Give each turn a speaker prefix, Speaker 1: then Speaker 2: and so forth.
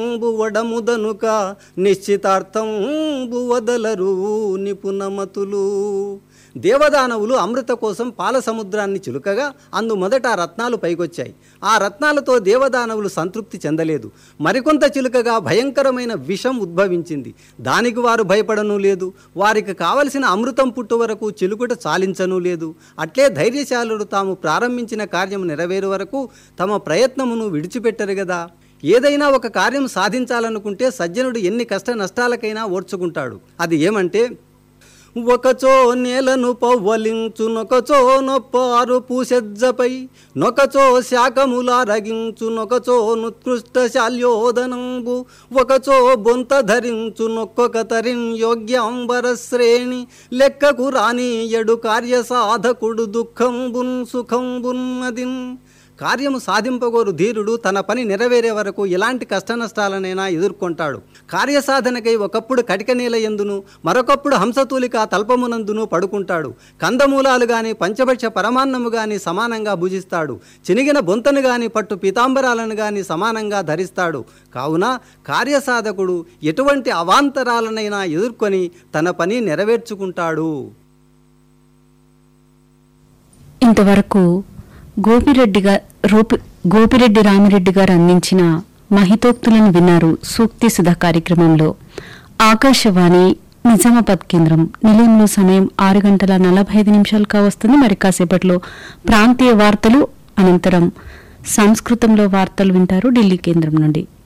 Speaker 1: వడముదనుక నిశ్చితార్థం వదలరు నిపుణమతులు దేవదానవులు అమృత కోసం పాల సముద్రాన్ని చిలుకగా అందు మొదట ఆ రత్నాలు పైకొచ్చాయి ఆ రత్నాలతో దేవదానవులు సంతృప్తి చెందలేదు మరికొంత చిలుకగా భయంకరమైన విషం ఉద్భవించింది దానికి వారు భయపడను లేదు వారికి కావలసిన అమృతం పుట్టు వరకు చిలుకుట చాలించను లేదు అట్లే ధైర్యశాలుడు తాము ప్రారంభించిన కార్యం నెరవేరు వరకు తమ ప్రయత్నమును విడిచిపెట్టరు కదా ఏదైనా ఒక కార్యం సాధించాలనుకుంటే సజ్జనుడు ఎన్ని కష్ట నష్టాలకైనా ఓర్చుకుంటాడు అది ఏమంటే ఒకచో నేలను పవ్వలించు నొకచో నొప్పారు పూసెజ్జపై నొకచో శాఖముల రగించు నొకచో నుత్కృష్ట శాల్యోదనంబు ఒకచో బొంత ధరించు నొక్కొక తరిన్ యోగ్యాంబర శ్రేణి లెక్కకు రాని ఎడు కార్య సాధకుడు దుఃఖంబున్ సుఖంబున్ అదిన్ కార్యము సాధింపగోరు ధీరుడు తన పని నెరవేరే వరకు ఎలాంటి కష్టనష్టాలనైనా ఎదుర్కొంటాడు కార్యసాధనకై ఒకప్పుడు కటిక నేల ఎందును మరొకప్పుడు హంసతూలిక తల్పమునందును పడుకుంటాడు కందమూలాలు గాని పంచభక్ష పరమాన్నము గాని సమానంగా భుజిస్తాడు చినిగిన బొంతను గాని పట్టు పీతాంబరాలను గాని సమానంగా ధరిస్తాడు కావున కార్యసాధకుడు ఎటువంటి అవాంతరాలనైనా ఎదుర్కొని తన పని నెరవేర్చుకుంటాడు
Speaker 2: ఇంతవరకు గోపిరెడ్డి గా రూపి గోపిరెడ్డి రామిరెడ్డి గారు అందించిన మహితోక్తులను విన్నారు సూక్తి సుధా కార్యక్రమంలో ఆకాశవాణి నిజామాబాద్ కేంద్రం నిలయంలో సమయం ఆరు గంటల నలభై ఐదు నిమిషాలు కావస్తుంది మరి కాసేపట్లో ప్రాంతీయ వార్తలు అనంతరం సంస్కృతంలో వార్తలు వింటారు ఢిల్లీ కేంద్రం నుండి